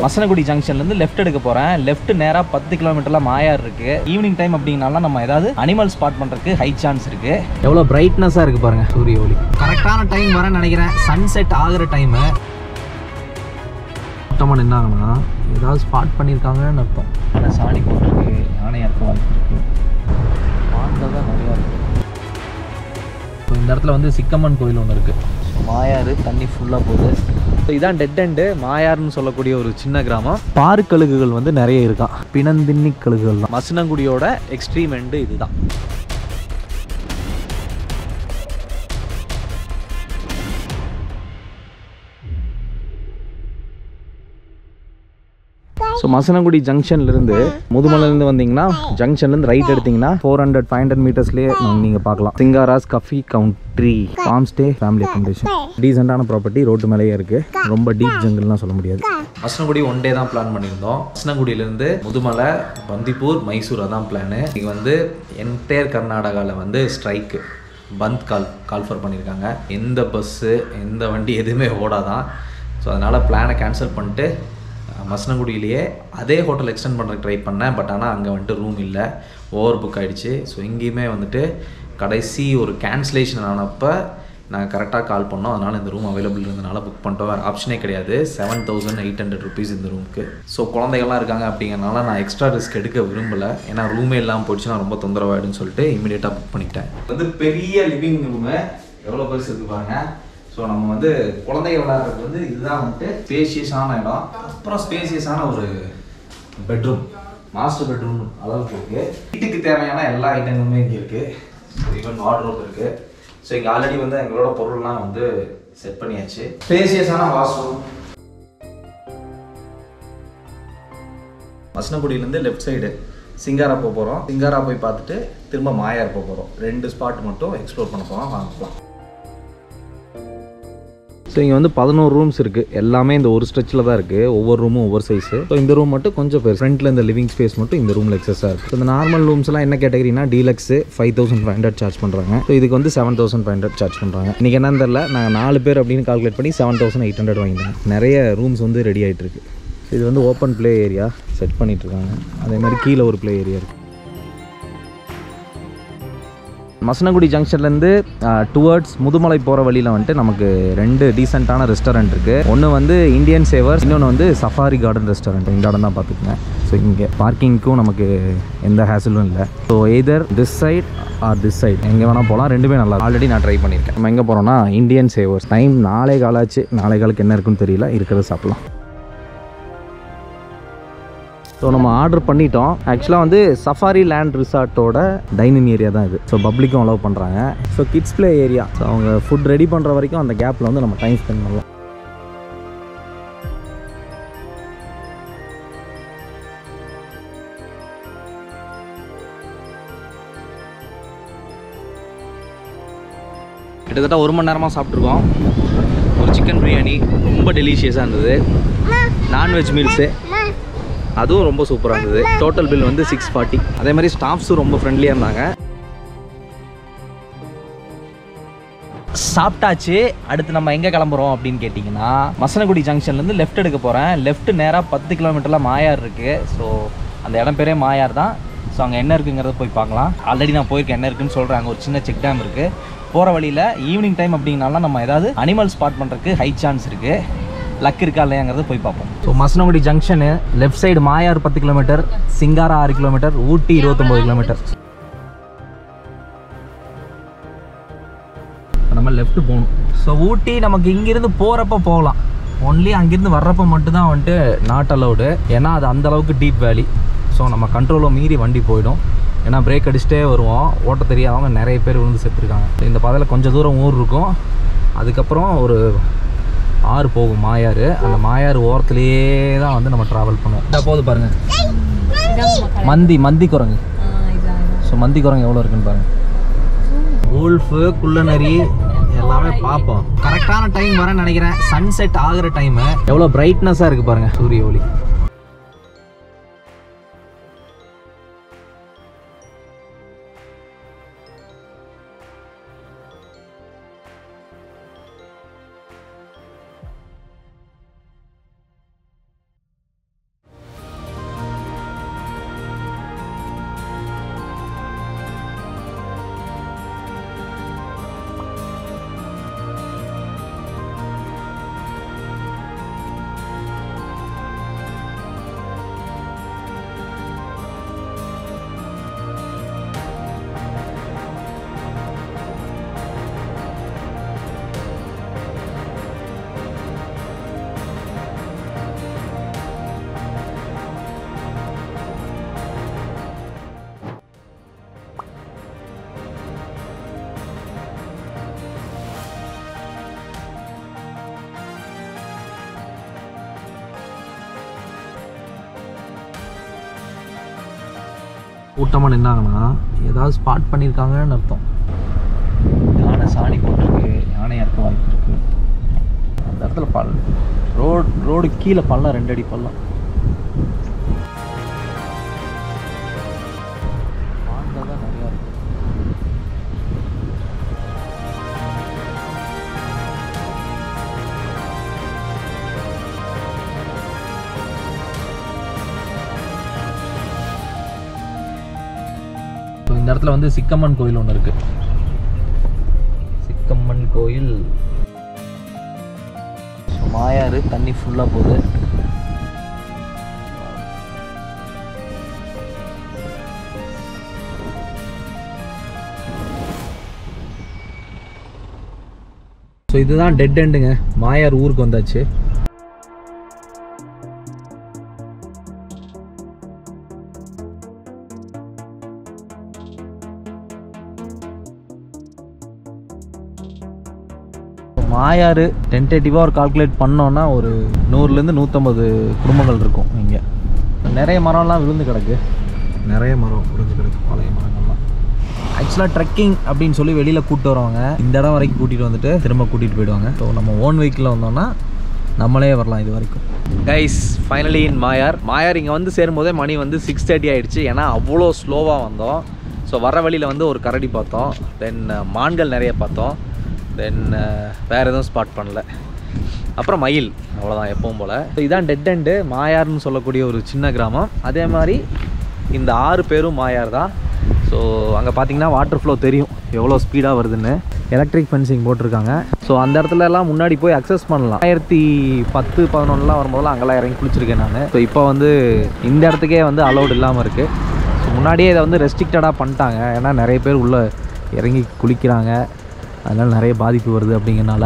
Masinagudi ஜங்ஷன்லேருந்து left எடுக்க போகிறேன் left நேராக பத்து கிலோமீட்டரில் மாயார் இருக்குது ஈவினிங் டைம் அப்படிங்கனால நம்ம ஏதாவது அனிமல் ஸ்பாட் பண்ணுறதுக்கு ஹை சான்ஸ் இருக்குது எவ்வளோ பிரைட்னஸாக இருக்குது பாருங்கள் சூரிய ஒளி கரெக்டான டைம் வரேன்னு நினைக்கிறேன் சன்செட் ஆகிற டைமு மொத்தமாக நின்னாங்கன்னா ஏதாவது ஸ்பாட் பண்ணியிருக்காங்கன்னு அர்த்தம் ஆனால் சாணி போட்டிருக்கு யானை இருக்க வாய்ப்பு இருக்குது மான்கள் தான் நிறையா இருக்குது ஸோ இந்த இடத்துல வந்து சிக்கம்மன் கோயில் ஒன்று இருக்குது மாயாறு தண்ணி ஃபுல்லாக போகுது ஸோ இதான் டெட் எண்டு மாயாறுன்னு சொல்லக்கூடிய ஒரு சின்ன கிராமம் பாரு கழுகுகள் வந்து நிறைய இருக்கான் பிணந்தின்னி கழுகுகள் தான் மசினங்குடியோட எக்ஸ்ட்ரீம் எண்டு இதுதான் ஸோ மசனகுடி ஜங்ஷன்லேருந்து முதுமலையிலேருந்து வந்தீங்கன்னா ஜங்ஷன்லேருந்து ரைட் எடுத்தீங்கன்னா ஃபோர் ஹண்ட்ரட் ஃபைவ் ஹண்ட்ரட் மீட்டர்ஸ்லேயே நீங்கள் பார்க்கலாம் Singara's coffee country farm stay family accommodation டீசெண்டான ப்ராப்பர்ட்டி ரோட்டு மேலேயே இருக்குது ரொம்ப டீப் ஜங்கிள்லாம் சொல்ல முடியாது மசனகுடி ஒன் டே தான் பிளான் பண்ணியிருந்தோம் மசனகுடியிலேருந்து முதுமலை பந்திப்பூர் மைசூர் அதான் பிளானு இங்கே வந்து என்டையர் கர்நாடகாவில் வந்து ஸ்ட்ரைக்கு பந்த் கால் கால்ஃபர் பண்ணியிருக்காங்க எந்த பஸ்ஸு எந்த வண்டி எதுவுமே ஓடாதான் ஸோ அதனால் பிளானை கேன்சல் பண்ணிட்டு மசனகுடியிலேயே அதே ஹோட்டல் எக்ஸ்டெண்ட் பண்ணுறதுக்கு ட்ரை பண்ணேன் பட் ஆனால் அங்கே வந்துட்டு ரூம் இல்லை ஓவர் புக் ஆகிடுச்சு ஸோ இங்கேயுமே வந்துட்டு கடைசி ஒரு கேன்சலேஷன் ஆனப்போ நாங்கள் கரெக்டாக கால் பண்ணோம் அதனால் இந்த ரூம் அவைலபிள் இருந்தனால புக் பண்ணிட்டோம் வேறு ஆப்ஷனே கிடையாது seven thousand eight hundred rupees இந்த ரூமுக்கு ஸோ குழந்தைகள்லாம் இருக்காங்க அப்படிங்கிறனால நான் எக்ஸ்ட்ரா ரிஸ்க் எடுக்க விரும்பலை ஏன்னா ரூமே இல்லாமல் போயிடுச்சுன்னா ரொம்ப தொந்தரவாயிடுன்னு சொல்லிட்டு இமீடியட்டாக புக் பண்ணிட்டேன் வந்து பெரிய லிவிங் ரூமு எவ்வளோ பெருசு இருக்கு பாருங்க ஸோ நம்ம வந்து குழந்தைங்க விளையாடுறதுக்கு வந்து இதுதான் வந்துட்டு ஸ்பேஷியஸான இடம் அப்புறம் ஸ்பேஷியஸான ஒரு பெட்ரூம் மாஸ்டர் பெட்ரூம் அளவுக்கு இருக்கு வீட்டுக்கு தேவையான எல்லா ஐட்டங்களுமே இங்கே இருக்கு ஈவன் வார்ட்ரோப் இருக்கு ஸோ இங்கே ஆல்ரெடி வந்து எங்களோட பொருள்லாம் வந்து செட் பண்ணியாச்சு ஸ்பேசியஸான வாஷ்ரூம் மசனகுடியிலேருந்து லெஃப்ட் சைடு சிங்காரா போக போகிறோம் சிங்காரா போய் பார்த்துட்டு திரும்ப மாயார் போக போகிறோம் ரெண்டு ஸ்பாட் மட்டும் எக்ஸ்ப்ளோர் பண்ண போகிறோம் வாங்கிக்கலாம் ஸோ இங்கே வந்து பதினோரு ரூம்ஸ் இருக்குது எல்லாமே இந்த ஒரு ஸ்ட்ரெச்சில் தான் இருக்குது ஒவ்வொரு ரூமும் ஒவ்வொரு சைஸு ஸோ இந்த ரூம் மட்டும் கொஞ்சம் பெருசு ஃப்ரண்ட்டில் இந்த லிவிங் ஸ்பேஸ் மட்டும் இந்த ரூமில் எக்ஸஸாக இருக்குது இந்த நார்மல் ரூம்ஸ்லாம் என்ன கேட்டகரினா deluxe five thousand five hundred charge பண்ணுறாங்க ஸோ இதுக்கு வந்து seven thousand five hundred charge பண்ணுறாங்க இன்றைக்கி என்னன்னு தெரில நாங்கள் நாலு பேர் அப்படின்னு கால்குலேட் பண்ணி செவன் தௌசண்ட் எயிட் ஹண்ட்ரட் வாங்கிட்டேன் நிறைய ரூம்ஸ் வந்து ரெடி ஆகிட்டு இருக்கு இது வந்து ஓப்பன் ப்ளே ஏரியா செட் பண்ணிட்டு இருக்காங்க அதே மாதிரி கீழே ஒரு ப்ளே ஏரியா இருக்குது மசனகுடி ஜங்ஷன்லேருந்து டுவர்ட்ஸ் முதுமலை போகிற வழியில் வந்துட்டு நமக்கு ரெண்டு டீசெண்டான ரெஸ்டாரண்ட் இருக்குது ஒன்று வந்து இந்தியன் சேவர்ஸ் இன்னொன்று வந்து சஃபாரி கார்டன் ரெஸ்டாரண்ட் இந்த இடம் தான் பார்த்துக்குங்க ஸோ இங்கே பார்க்கிங்க்கும் நமக்கு எந்த ஹேசலும் இல்லை so either this side or this side எங்கே வேணால் போகலாம் ரெண்டுமே நல்லா ஆல்ரெடி நான் ட்ரை பண்ணியிருக்கேன் நம்ம எங்கே போகிறோம்னா இந்தியன் சேவர்ஸ் டைம் நாளை காலாச்சு நாளை காலுக்கு என்ன இருக்குன்னு தெரியல இருக்கிறத சாப்பிட்லாம் ஸோ நம்ம ஆர்டர் பண்ணிட்டோம் ஆக்சுவலாக வந்து சஃபாரி லேண்ட் ரிசார்ட்டோட டைனிங் ஏரியா தான் இது ஸோ பப்ளிக்கும் அலோவ் பண்ணுறாங்க so kids play area so அவங்க ஃபுட் ரெடி பண்ணுற வரைக்கும் அந்த கேப்பில் வந்து நம்ம டைம் ஸ்பெண்ட் பண்ணலாம் கிட்டத்தட்ட ஒரு மணி நேரமாக சாப்பிட்ருக்கோம் ஒரு சிக்கன் பிரியாணி ரொம்ப டெலிஷியஸாக இருந்தது நான்வெஜ் மீல்ஸு அதுவும் ரொம்ப சூப்பராக இருந்தது டோட்டல் பில் வந்து சிக்ஸ் ஃபார்ட்டி அதே மாதிரி ஸ்டாஃப்ஸும் ரொம்ப ஃப்ரெண்ட்லியாக இருந்தாங்க சாப்பிட்டாச்சு அடுத்து நம்ம எங்கே கிளம்புறோம் அப்படின்னு கேட்டிங்கன்னா மசனகுடி ஜங்ஷன்லேருந்து லெஃப்ட் எடுக்க போகிறேன் லெஃப்ட் நேராக பத்து கிலோமீட்டரில் மாயார் இருக்குது ஸோ அந்த இடம் பேரே மாயார் தான் ஸோ அங்கே என்ன இருக்குங்கிறத போய் பார்க்கலாம் ஆல்ரெடி நான் போயிருக்கேன் என்ன இருக்குன்னு சொல்கிறேன் அங்கே ஒரு சின்ன செக் டேம் இருக்குது போகிற வழியில் ஈவினிங் டைம் அப்படிங்கனால நம்ம ஏதாவது அனிமல் ஸ்பாட் பண்ணுறதுக்கு ஹை சான்ஸ் இருக்குது லக் இருக்கா இல்லையாங்கிறத போய் பார்ப்போம் so Masinagudi junction left side Moyar பத்து கிலோமீட்டர் சிங்காரா ஆறு கிலோமீட்டர் ஊட்டி இருபத்தொம்போது கிலோமீட்டர் நம்ம லெஃப்ட் போகணும் ஸோ ஊட்டி நமக்கு இங்கிருந்து போகிறப்ப போகலாம் ஒன்லி அங்கேருந்து வர்றப்ப மட்டும்தான் வந்துட்டு நாட் அலௌடு ஏன்னா அது அந்த அளவுக்கு டீப் வேலி ஸோ நம்ம கண்ட்ரோலை மீறி வண்டி போயிடும் ஏன்னா பிரேக் அடிச்சுட்டே வருவோம் ஓட்ட தெரியாதவங்க நிறைய பேர் விழுந்து செத்துருக்காங்க இந்த பாதையில் கொஞ்சம் தூரம் ஊர் இருக்கும் அதுக்கப்புறம் ஒரு ஆறு போகும் மாயாறு அந்த மாயாறு ஓரத்துலேயே தான் வந்து நம்ம ட்ராவல் பண்ணுவோம் இந்த போது பாருங்க மந்தி மந்தி குரங்கு ஸோ மந்தி குரங்கு எவ்வளோ இருக்குன்னு பாருங்க wolf குள்ளநரி எல்லாமே பார்ப்போம் கரெக்டான டைம் வரேன்னு நினைக்கிறேன் சன்செட் ஆகிற டைமு எவ்வளோ பிரைட்னஸாக இருக்குது பாருங்க சூரிய ஒளி கூட்டமாக நின்னாங்கன்னா ஏதாவது ஸ்பாட் பண்ணியிருக்காங்கன்னு அர்த்தம் யானை சாணி போட்டிருக்கு யானை இறக்க வாய்ப்பு இருக்கு அந்த இடத்துல பல் ரோடு ரோடு கீழே பள்ளம் ரெண்டு அடி பள்ளம் மான்கள் தான் நிறையா இருக்கு ஸோ இந்த இடத்துல வந்து சிக்கம்மன் கோயில் ஒன்று இருக்கு சிக்கம்மன் கோயில் ஸோ மாயாறு தண்ணி ஃபுல்லாக போகுது ஸோ இதுதான் டெட் எண்டுங்க மாயார் ஊருக்கு வந்தாச்சு மாயாறு டென்டேட்டிவாக ஒரு கால்குலேட் பண்ணோன்னா ஒரு நூறுலேருந்து நூற்றம்பது குடும்பங்கள் இருக்கும் இங்கே நிறைய மரம்லாம் விழுந்து கிடக்கு நிறைய மரம் விழுந்து கிடக்கு பழைய மரங்கள்லாம் ஆக்சுவலாக ட்ரெக்கிங் அப்படின்னு சொல்லி வெளியில் கூப்பிட்டு வருவாங்க இந்த இடம் வரைக்கும் கூட்டிகிட்டு வந்துட்டு திரும்ப கூட்டிகிட்டு போயிடுவாங்க ஸோ நம்ம ஓன் வெஹிக்கிளில் வந்தோம்னா நம்மளே வரலாம் இது வரைக்கும் guys finally in Moyar Moyar இங்கே வந்து சேரும்போதே மணி வந்து சிக்ஸ் தேர்ட்டி ஆயிடுச்சு ஏன்னா அவ்வளோ ஸ்லோவாக வந்தோம் ஸோ வர வழியில் வந்து ஒரு கரடி பார்த்தோம் தென் மான்கள் நிறைய பார்த்தோம் தென் வேறு எதுவும் ஸ்பாட் பண்ணல அப்புறம் மயில் அவ்வளோதான் எப்பவும் போல் ஸோ இதான் டெட் எண்டு மாயார்னு சொல்லக்கூடிய ஒரு சின்ன கிராமம் அதே மாதிரி இந்த ஆறு பேரும் மாயார் தான் ஸோ அங்கே பார்த்தீங்கன்னா வாட்டர் ஃப்ளோ தெரியும் எவ்வளோ ஸ்பீடாக வருதுன்னு எலக்ட்ரிக் ஃபென்சிங் போட்டிருக்காங்க ஸோ அந்த இடத்துல எல்லாம் முன்னாடி போய் அக்சஸ் பண்ணலாம் ஆயிரத்தி பத்து பதினொன்றுலாம் வரும்போதெல்லாம் அங்கெல்லாம் இறங்கி குளிச்சிருக்கேன் நான் ஸோ இப்போ வந்து இந்த இடத்துக்கே வந்து அலௌட் இல்லாமல் இருக்குது ஸோ முன்னாடியே இதை வந்து ரெஸ்ட்ரிக்டடாக பண்ணிட்டாங்க ஏன்னா நிறைய பேர் உள்ளே இறங்கி குளிக்கிறாங்க அதனால் நிறைய பாதிப்பு வருது அப்படிங்கிறனால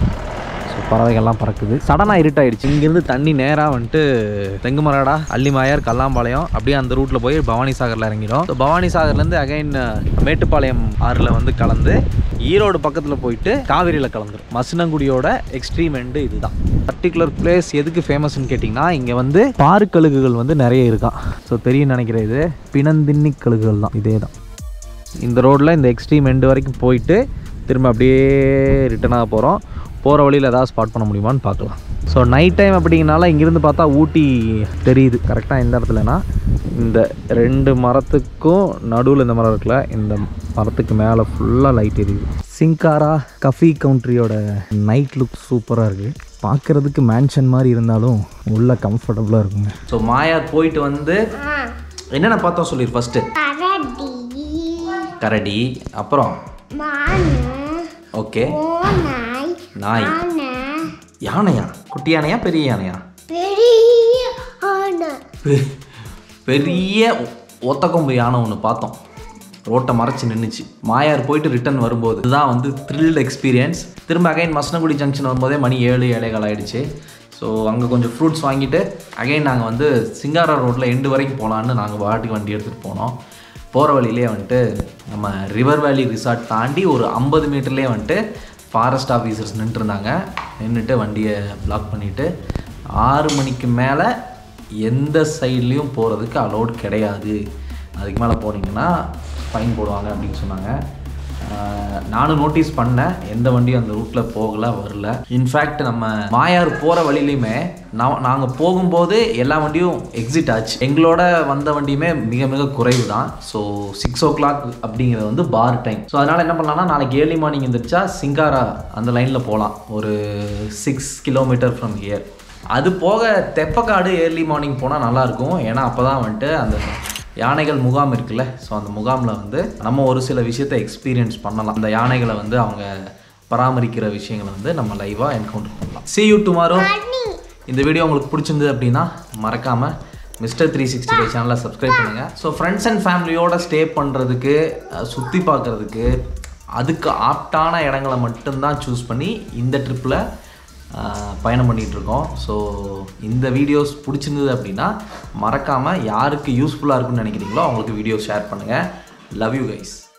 ஸோ பறவைகள்லாம் பறக்குது சடனாக இருட்டாயிடுச்சு இங்கேருந்து தண்ணி நேராக வந்துட்டு தெங்குமரடா அள்ளிமாயார் கல்லாம்பாளையம் அப்படியே அந்த ரூட்டில் போய் பவானி சாகரில் இறங்கிடும் ஸோ பவானி சாகர்லேருந்து அகைன் மேட்டுப்பாளையம் ஆறில் வந்து கலந்து ஈரோடு பக்கத்தில் போயிட்டு காவிரியில் கலந்துரும் மசினங்குடியோட எக்ஸ்ட்ரீம் எண்டு இதுதான் பர்டிகுலர் பிளேஸ் எதுக்கு ஃபேமஸ்னு கேட்டிங்கன்னா இங்கே வந்து பாரு கழுகுகள் வந்து நிறைய இருக்கான் ஸோ தெரியும் நினைக்கிறேன் இது பிணந்தின்னி கழுகுகள் தான் இதே தான் இந்த ரோட்டில் இந்த எக்ஸ்ட்ரீம் எண்டு வரைக்கும் போயிட்டு திரும்ப அப்படியே ரிட்டர்ன் ஆக போகிறோம் போகிற வழியில் ஏதாவது ஸ்பாட் பண்ண முடியுமான்னு பார்க்கலாம் ஸோ நைட் டைம் அப்படிங்கனால இங்கேருந்து பார்த்தா ஊட்டி தெரியுது கரெக்டாக எந்த இடத்துலனா இந்த ரெண்டு மரத்துக்கும் நடுவில் இந்த மரம் இருக்குல்ல இந்த மரத்துக்கு மேலே ஃபுல்லாக லைட் எரியுது சிங்காரா கஃபி கவுண்ட்ரியோட நைட் லுக் சூப்பராக இருக்குது பார்க்குறதுக்கு மேன்ஷன் மாதிரி இருந்தாலும் உள்ள கம்ஃபர்டபுளாக இருக்குங்க ஸோ மாயார் போயிட்டு வந்து என்னென்ன பார்த்தோம் சொல்லிடு ஃபஸ்ட்டு கரடி கரடி அப்புறம் மானு ஓகே ஓநாய் நாய் ஆனை யானையா குட்டி யானையா பெரிய யானையா பெரிய ஆனை பெ- பெரிய ஒ- ஒத்த கொம்பு யானை ஒன்று பார்த்தோம் ரோட்டை மறைச்சு நின்றுச்சு மாயார் போயிட்டு ரிட்டர்ன் வரும்போது இதுதான் வந்து த்ரில்டு எக்ஸ்பீரியன்ஸ் திரும்ப அகைன் மசனகுடி ஜங்ஷன் வரும்போதே மணி ஏழு ஏழைகள் ஆயிடுச்சு ஸோ அங்கே கொஞ்சம் ஃப்ரூட்ஸ் வாங்கிட்டு அகைன் நாங்கள் வந்து சிங்காரா ரோட்டில் எண்டு வரைக்கும் போகலான்னு நாங்கள் வாட்டுக்கு வண்டி எடுத்துகிட்டு போனோம் போகிற வழியிலே வந்துட்டு நம்ம ரிவர் வேலி ரிசார்ட் தாண்டி ஒரு ஐம்பது மீட்டர்லேயே வந்துட்டு ஃபாரஸ்ட் ஆஃபீஸர்ஸ் நின்றுருந்தாங்க நின்றுட்டு வண்டியை பிளாக் பண்ணிவிட்டு ஆறு மணிக்கு மேலே எந்த சைட்லேயும் போகிறதுக்கு அலோட் கிடையாது அதுக்கு மேலே போனீங்கன்னா ஃபைன் போடுவாங்க அப்படின்னு சொன்னாங்க ஆஹ் நானும் நோட்டீஸ் பண்ணேன் எந்த வண்டியும் அந்த ரூட்டில் போகல வரல இன்ஃபேக்ட் நம்ம மாயார் போகிற வழியிலையுமே நான் நாங்கள் போகும்போது எல்லா வண்டியும் எக்ஸிட் ஆச்சு எங்களோட வந்த வண்டியுமே மிக மிக குறைவு தான் ஸோ சிக்ஸ் ஓ கிளாக் அப்படிங்கிறது வந்து பார் டைம் ஸோ அதனால் என்ன பண்ணலாம்னா நாளைக்கு ஏர்லி மார்னிங் எழுந்திரிச்சா சிங்காரா அந்த லைனில் போகலாம் ஒரு சிக்ஸ் கிலோமீட்டர் ஃப்ரம் ஹியர் அது போக தெப்பக்காடு ஏர்லி மார்னிங் போனால் நல்லாயிருக்கும் ஏன்னா அப்போ தான் வந்துட்டு அந்த யானைகள் முகாம் இருக்குல்ல ஸோ அந்த முகாமில் வந்து நம்ம ஒரு சில விஷயத்தை எக்ஸ்பீரியன்ஸ் பண்ணலாம் அந்த யானைகளை வந்து அவங்க பராமரிக்கிற விஷயங்களை வந்து நம்ம லைவாக என்கவுண்டர் பண்ணலாம் see you tomorrow இந்த வீடியோ உங்களுக்கு பிடிச்சிருந்தது அப்படின்னா மறக்காமல் மிஸ்டர் த்ரீ சிக்ஸ்டி ஃபைவ் சேனலை சப்ஸ்கிரைப் பண்ணுங்கள் ஸோ ஃப்ரெண்ட்ஸ் அண்ட் ஃபேமிலியோட ஸ்டே பண்ணுறதுக்கு சுற்றி பார்க்குறதுக்கு அதுக்கு ஆப்டான இடங்களை மட்டும்தான் சூஸ் பண்ணி இந்த ட்ரிப்பில் பயணம் பண்ணிகிட்டு இருக்கோம் ஸோ இந்த வீடியோஸ் பிடிச்சிருந்தது அப்படின்னா மறக்காமல் யாருக்கு யூஸ்ஃபுல்லாக இருக்குன்னு நினைக்கிறீங்களோ அவங்களுக்கு வீடியோ ஷேர் பண்ணுங்கள் லவ் யூ கைஸ்